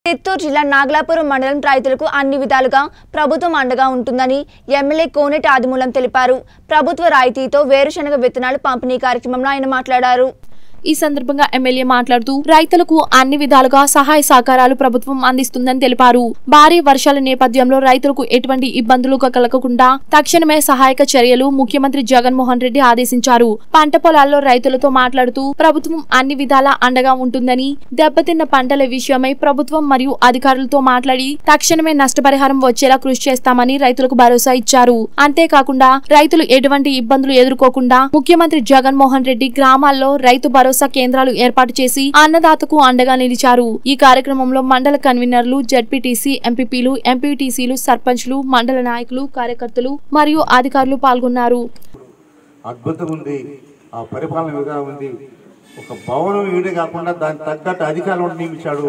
చిత్తూరు జిల్లా నాగలాపురం మండలం రైతులకు అన్ని విధాలుగా ప్రభుత్వం అండగా ఉంటుందని ఎమ్మెల్యే కోనేటి ఆదిమూలం తెలిపారు ప్రభుత్వ రాయితీతో వేరుశనగ విత్తనాలు పంపిణీ కార్యక్రమంలో ఆయన మాట్లాడారు ఈ సందర్భంగా ఎమ్మెల్యే మాట్లాడుతూ రైతులకు అన్ని విధాలుగా సహాయ సహకారాలు ప్రభుత్వం అందిస్తుందని తెలిపారు భారీ వర్షాల నేపథ్యంలో రైతులకు ఎటువంటి ఇబ్బందులు కలగకుండా తక్షణమే సహాయక చర్యలు ముఖ్యమంత్రి జగన్మోహన్ రెడ్డి ఆదేశించారు పంట పొలాల్లో రైతులతో మాట్లాడుతూ ప్రభుత్వం అన్ని విధాలా అండగా ఉంటుందని దెబ్బతిన్న పంటల విషయమై ప్రభుత్వం మరియు అధికారులతో మాట్లాడి తక్షణమే నష్టపరిహారం వచ్చేలా కృషి చేస్తామని రైతులకు భరోసా ఇచ్చారు అంతేకాకుండా రైతులు ఎటువంటి ఇబ్బందులు ఎదుర్కోకుండా ముఖ్యమంత్రి జగన్మోహన్ రెడ్డి గ్రామాల్లో రైతు భరోసా కేంద్రాలు ఏర్పాటు చేసి అన్నదాతకు అండగా నిలిచారు ఈ కార్యక్రమంలో మండల కన్వీనర్లు జడ్పీటీసీ ఎంపీపీలు ఎంపీటీసీలు సర్పంచ్లు మండల నాయకులు కార్యకర్తలు మరియు అధికారులు పాల్గొన్నారు అద్భుతంగా ఉంది ఆ పరిపాలన విధానం ఉంది ఒక భవనం వీడే కాకుండా దానికి తగ్గట్టు అధికారులు నియమించాడు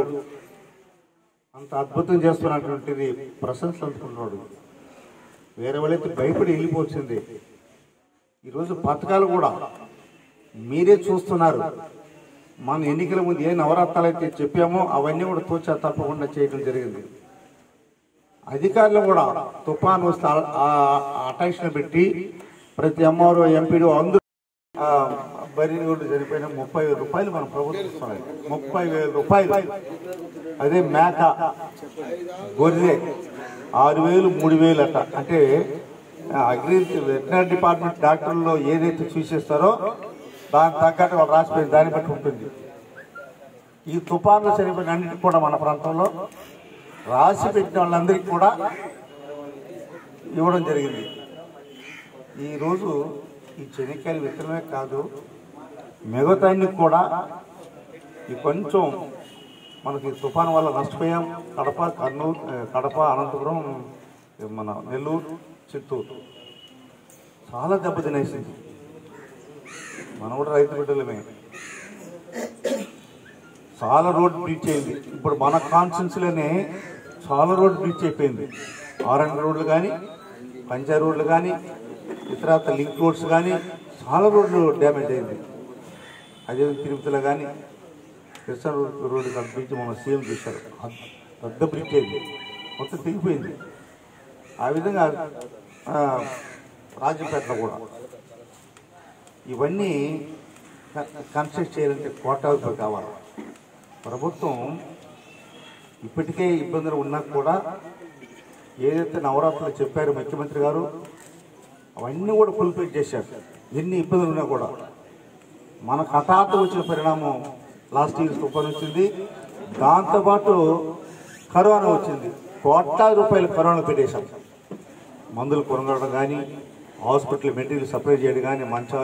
అంత అద్భుతం చేస్తున్నటువంటిది ప్రశంసలు అందుకుంటున్నాడు వేరే వాళ్ళైతే భయపడి వెళ్ళిపోవచ్చింది ఈరోజు పథకాలు కూడా మీరే చూస్తున్నారు మన ఎన్నికల ముందు ఏ నవరత్నాలు అయితే చెప్పామో అవన్నీ కూడా తూచా తప్పకుండా చేయడం జరిగింది అధికారులు కూడా తుఫాన్ వస్తే అటెన్షన్ పెట్టి ప్రతి ఎంఆర్ఓ ఎంపీడీ అందరూ ఆ, బరి రోడ్డు చనిపోయిన ముప్పై వేల రూపాయలు మన ప్రభుత్వం ఇస్తున్నది ముప్పై వేల రూపాయలు అదే మేక గొర్రె ఆరు వేలు మూడు వేలు అట్ట అంటే అగ్రి వెటనరీ డిపార్ట్మెంట్ డాక్టర్లో ఏదైతే చూసేస్తారో దానికి తగ్గట్టు వాళ్ళు రాసిపోయిన దాన్ని బట్టి ఉంటుంది ఈ తుఫాన్లు చనిపోయిన అన్నిటికీ కూడా మన ప్రాంతంలో రాసి పెట్టిన వాళ్ళందరికీ కూడా ఇవ్వడం జరిగింది ఈరోజు ఈ చెనిక్కాయల విత్తనమే కాదు మిగతాన్ని కూడా ఈ కొంచెం మనకి తుఫాన్ వల్ల నష్టపోయాం కడప కర్నూలు ఆ, కడప అనంతపురం మన నెల్లూరు చిత్తూరు చాలా దెబ్బతినేసింది మనం కూడా రైతు బిడ్డలమే చాలా రోడ్ బ్రీచ్ అయింది ఇప్పుడు మన కాన్స్టిట్యున్సీలోనే చాలా రోడ్ బ్రీచ్ అయిపోయింది ఆరంగ రోడ్లు కానీ పంచా రోడ్లు కానీ ఇతరత లింక్ రోడ్స్ కానీ చాలా రోడ్లు డ్యామేజ్ అయింది అదే తిరుపతిలో కానీ కృష్ణ రోడ్ రోడ్డు కాడ బ్రిడ్జ్ మన సీఎం చూశారు అద్- పెద్ద బ్రిడ్జ్ అయింది మొత్తం తెగిపోయింది ఆ విధంగా ఆ, రాజంపేటలో కూడా ఇవన్నీ కన్స్ట్రక్ట్ చేయాలంటే కోటాలు రూపాయలు కావాలి ప్రభుత్వం ఇప్పటికే ఇబ్బందులు ఉన్నా కూడా ఏదైతే నవరాత్రులు చెప్పారు ముఖ్యమంత్రి గారు అవన్నీ కూడా ఫుల్ఫిల్ చేశారు ఎన్ని ఇబ్బందులు ఉన్నా కూడా మనకు హఠాత్తు వచ్చిన పరిణామం లాస్ట్ ఇయర్ తుఫాన్ వచ్చింది దాంతోపాటు కరోనా వచ్చింది కోట్లాది రూపాయలు కరోనా పెట్టేశాం మందులు కొనగడం కానీ హాస్పిటల్ మెటీరియల్ సప్లై చేయడం కానీ మంచాలు